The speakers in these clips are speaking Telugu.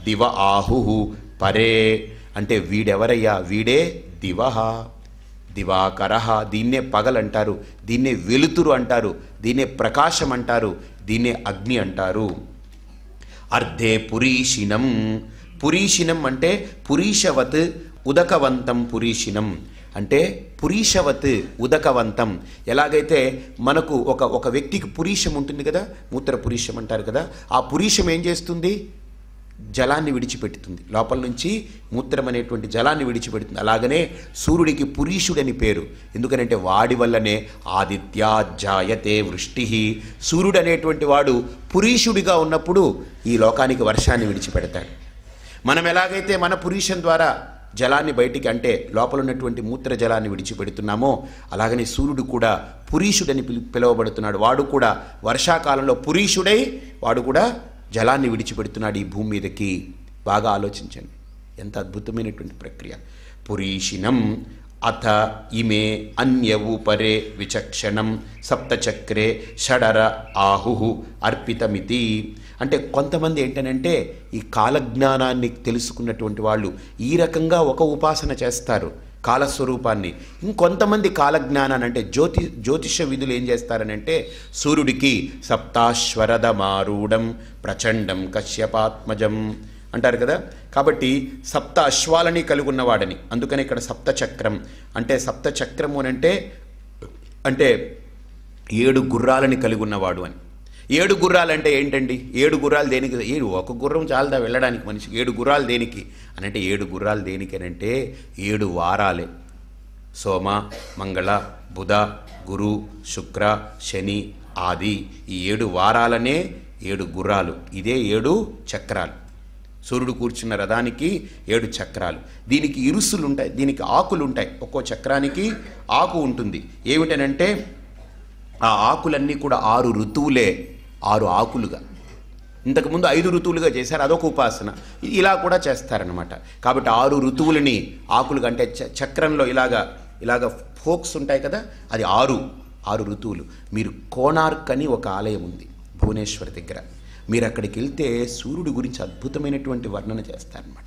దివ ఆహు పరే అంటే వీడెవరయ్యా వీడే దివహ దివాకర దీన్నే పగలంటారు దీన్నే వెలుతురు అంటారు దీన్నే ప్రకాశం అంటారు దీన్నే అగ్ని అంటారు అర్ధే పురీషినం పురీషినం అంటే పురీషవత్ ఉదకవంతం పురీషినం అంటే పురీషవత్ ఉదకవంతం ఎలాగైతే మనకు ఒక ఒక వ్యక్తికి పురీషం ఉంటుంది కదా మూత్ర పురీషం అంటారు కదా ఆ పురీషం ఏం చేస్తుంది జలాన్ని విడిచిపెడుతుంది లోపల నుంచి మూత్రం అనేటువంటి జలాన్ని విడిచిపెడుతుంది అలాగనే సూర్యుడికి పురీషుడని పేరు ఎందుకనంటే వాడి వల్లనే ఆదిత్యాజాయతే వృష్టి సూర్యుడు అనేటువంటి వాడు పురీషుడిగా ఉన్నప్పుడు ఈ లోకానికి వర్షాన్ని విడిచిపెడతాడు మనం ఎలాగైతే మన పురీషం ద్వారా జలాన్ని బయటికి అంటే లోపల ఉన్నటువంటి మూత్ర జలాన్ని విడిచిపెడుతున్నామో అలాగనే సూర్యుడు కూడా పురీషుడని పిలు పిలువబడుతున్నాడు వాడు కూడా వర్షాకాలంలో పురీషుడై వాడు కూడా జలాన్ని విడిచిపెడుతున్నాడు ఈ భూమి మీదకి బాగా ఆలోచించండి ఎంత అద్భుతమైనటువంటి ప్రక్రియ పురీషినం అథ ఇమే అన్యవు పరే విచక్షణం సప్తచక్రే షడర ఆహు అర్పితమితి అంటే కొంతమంది ఏంటనంటే ఈ కాలజ్ఞానాన్ని తెలుసుకున్నటువంటి వాళ్ళు ఈ రకంగా ఒక ఉపాసన చేస్తారు కాలస్వరూపాన్ని ఇంకొంతమంది కాలజ్ఞానాన్ని అంటే జ్యోతి జ్యోతిష విధులు ఏం చేస్తారనంటే సూర్యుడికి సప్తాశ్వరద మారూఢం ప్రచండం కశ్యపాత్మజం అంటారు కదా కాబట్టి సప్త అశ్వాలని కలిగి ఉన్నవాడని అందుకని ఇక్కడ సప్త చక్రం అంటే సప్త చక్రము అని అంటే అంటే ఏడు గుర్రాలని కలిగి ఉన్నవాడు అని ఏడు గుర్రాలు అంటే ఏంటండి ఏడు గుర్రాలు దేనికి ఏడు ఒక గుర్రం చాలదా వెళ్ళడానికి మనిషి ఏడు గుర్రాలు దేనికి అని అంటే ఏడు గుర్రాలు దేనికి అని అంటే ఏడు వారాలే సోమ మంగళ బుధ గురు శుక్ర శని ఆది ఈ ఏడు వారాలనే ఏడు గుర్రాలు ఇదే ఏడు చక్రాలు సూర్యుడు కూర్చున్న రథానికి ఏడు చక్రాలు దీనికి ఇరుసులు ఉంటాయి దీనికి ఆకులు ఉంటాయి ఒక్కో చక్రానికి ఆకు ఉంటుంది ఏమిటనంటే ఆ ఆకులన్నీ కూడా ఆరు ఋతువులే ఆరు ఆకులుగా ఇంతకుముందు ఐదు ఋతువులుగా చేశారు అదొక ఉపాసన ఇలా కూడా చేస్తారనమాట కాబట్టి ఆరు ఋతువులని ఆకులుగా అంటే చ- చక్రంలో ఇలాగా ఇలాగ ఫోక్స్ ఉంటాయి కదా అది ఆరు ఆరు ఋతువులు మీరు కోణార్క్ అని ఒక ఆలయం ఉంది భువనేశ్వర్ దగ్గర మీరు అక్కడికి వెళ్తే సూర్యుడి గురించి అద్భుతమైనటువంటి వర్ణన చేస్తారనమాట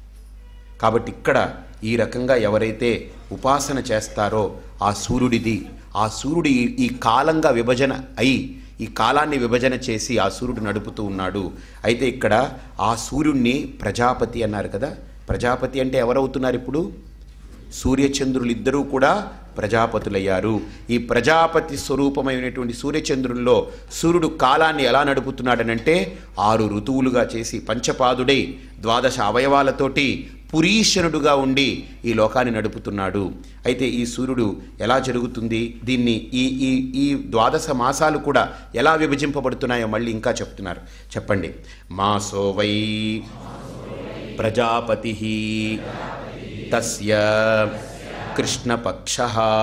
కాబట్టి ఇక్కడ ఈ రకంగా ఎవరైతే ఉపాసన చేస్తారో ఆ సూర్యుడిది ఆ సూర్యుడు ఈ- ఈ కాలంగా విభజన అయి ఈ కాలాన్ని విభజన చేసి ఆ సూర్యుడు నడుపుతూ ఉన్నాడు అయితే ఇక్కడ ఆ సూర్యుడిని ప్రజాపతి అన్నారు కదా ప్రజాపతి అంటే ఎవరవుతున్నారు ఇప్పుడు సూర్యచంద్రులు ఇద్దరూ కూడా ప్రజాపతులయ్యారు ఈ ప్రజాపతి స్వరూపమైనటువంటి సూర్యచంద్రుల్లో సూర్యుడు కాలాన్ని ఎలా నడుపుతున్నాడనంటే ఆరు ఋతువులుగా చేసి పంచపాదుడై ద్వాదశ అవయవాలతోటి పురీషనుడుగా ఉండి ఈ లోకాన్ని నడుపుతున్నాడు అయితే ఈ సూర్యుడు ఎలా జరుగుతుంది దీన్ని ఈ ఈ ఈ ద్వాదశ మాసాలు కూడా ఎలా విభజింపబడుతున్నాయో మళ్ళీ ఇంకా చెప్తున్నారు చెప్పండి మాసో వై ప్రజాపతి తస్య కృష్ణపక్ష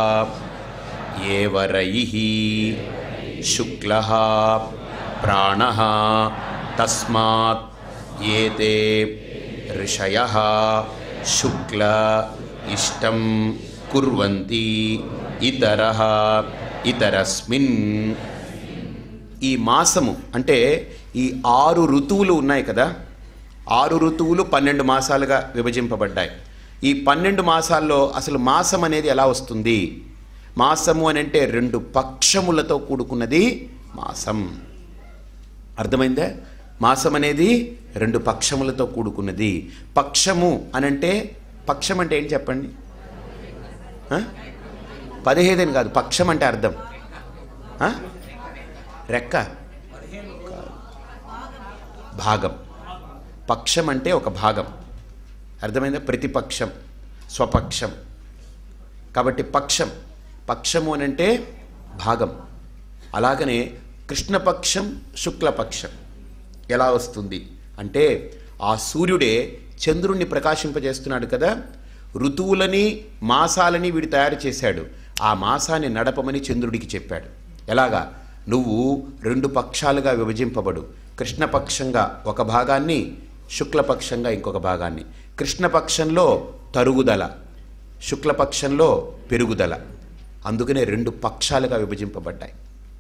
ఏవరై శుక్ల ప్రాణ తస్మాత్ ఏతే ఋషయ శుక్ల ఇష్టం కుర్వంతి ఇతర ఇతరస్మిన్ ఈ మాసము అంటే ఈ ఆరు ఋతువులు ఉన్నాయి కదా ఆరు ఋతువులు పన్నెండు మాసాలుగా విభజింపబడ్డాయి ఈ పన్నెండు మాసాల్లో అసలు మాసం అనేది ఎలా వస్తుంది మాసము అని అంటే రెండు పక్షములతో కూడుకున్నది మాసం అర్థమైందా మాసం అనేది రెండు పక్షములతో కూడుకున్నది పక్షము అనంటే పక్షం అంటే ఏంటి చెప్పండి ఆ? పదిహేదని కాదు పక్షం అంటే అర్థం ఆ? రెక్క కాదు. భాగం పక్షం అంటే ఒక భాగం అర్థమైందా ప్రతిపక్షం స్వపక్షం కాబట్టి పక్షం పక్షము అని అంటే భాగం అలాగనే కృష్ణపక్షం శుక్లపక్షం ఎలా వస్తుంది అంటే ఆ సూర్యుడే చంద్రుణ్ణి ప్రకాశింపజేస్తున్నాడు కదా ఋతువులని మాసాలని వీడు తయారు చేశాడు ఆ మాసాన్ని నడపమని చంద్రుడికి చెప్పాడు ఎలాగా నువ్వు రెండు పక్షాలుగా విభజింపబడు కృష్ణపక్షంగా ఒక భాగాన్ని శుక్లపక్షంగా ఇంకొక భాగాన్ని కృష్ణపక్షంలో తరుగుదల శుక్లపక్షంలో పెరుగుదల అందుకనే రెండు పక్షాలుగా విభజింపబడ్డాయి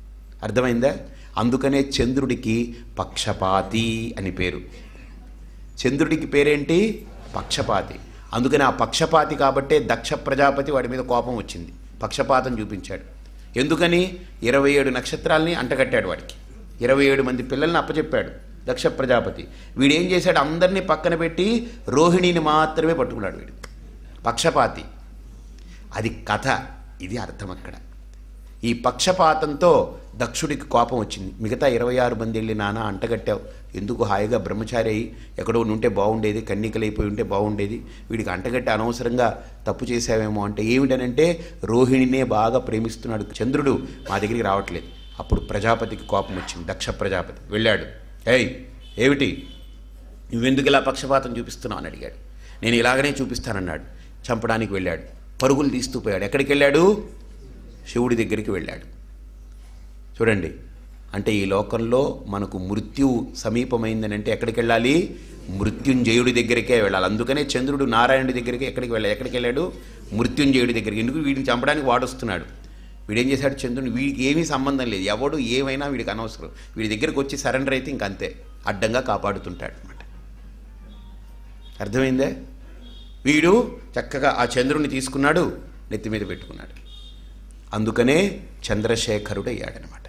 అర్థమైందా అందుకనే చంద్రుడికి పక్షపాతి అని పేరు చంద్రుడికి పేరేంటి పక్షపాతి అందుకని ఆ పక్షపాతి కాబట్టే దక్ష ప్రజాపతి వాడి మీద కోపం వచ్చింది పక్షపాతం చూపించాడు ఎందుకని ఇరవై ఏడు నక్షత్రాల్ని అంటగట్టాడు వాడికి ఇరవై ఏడు మంది పిల్లల్ని అప్పచెప్పాడు దక్ష ప్రజాపతి వీడు ఏం చేశాడు అందరినీ పక్కన పెట్టి రోహిణిని మాత్రమే పట్టుకున్నాడు వీడు పక్షపాతి అది కథ ఇది అర్థం అక్కడ ఈ పక్షపాతంతో దక్షుడికి కోపం వచ్చింది మిగతా ఇరవై ఆరు మంది వెళ్ళి నాన్న అంటగట్టావు ఎందుకు హాయిగా బ్రహ్మచారి అయి ఎక్కడో ఉంటే బాగుండేది కన్నికలైపోయి ఉంటే బాగుండేది వీడికి అంటగట్టి అనవసరంగా తప్పు చేసావేమో అంటే ఏమిటనంటే రోహిణినే బాగా ప్రేమిస్తున్నాడు చంద్రుడు మా దగ్గరికి రావట్లేదు అప్పుడు ప్రజాపతికి కోపం వచ్చింది దక్ష ప్రజాపతి వెళ్ళాడు ఏయ్ ఏమిటి నువ్వెందుకు ఇలా పక్షపాతం చూపిస్తున్నావు అని అడిగాడు నేను ఇలాగనే చూపిస్తానన్నాడు చంపడానికి వెళ్ళాడు పరుగులు తీస్తూ పోయాడు ఎక్కడికి వెళ్ళాడు శివుడి దగ్గరికి వెళ్ళాడు చూడండి అంటే ఈ లోకంలో మనకు మృత్యు సమీపమైందని అంటే ఎక్కడికి వెళ్ళాలి మృత్యుంజయుడి దగ్గరికే వెళ్ళాలి అందుకనే చంద్రుడు నారాయణుడి దగ్గరికి ఎక్కడికి వెళ్ళాడు ఎక్కడికి వెళ్ళాడు మృత్యుంజయుడి దగ్గరికి ఎందుకు వీడిని చంపడానికి వాడొస్తున్నాడు వీడేం చేశాడు చంద్రుని వీడికి ఏమీ సంబంధం లేదు ఎవడు ఏమైనా వీడికి అనవసరం వీడి దగ్గరికి వచ్చి సరెండర్ అయితే ఇంకంతే అడ్డంగా కాపాడుతుంటాడు అనమాట అర్థమైందే వీడు చక్కగా ఆ చంద్రుని తీసుకున్నాడు నెత్తి మీద పెట్టుకున్నాడు అందుకనే చంద్రశేఖరుడు అయ్యాడనమాట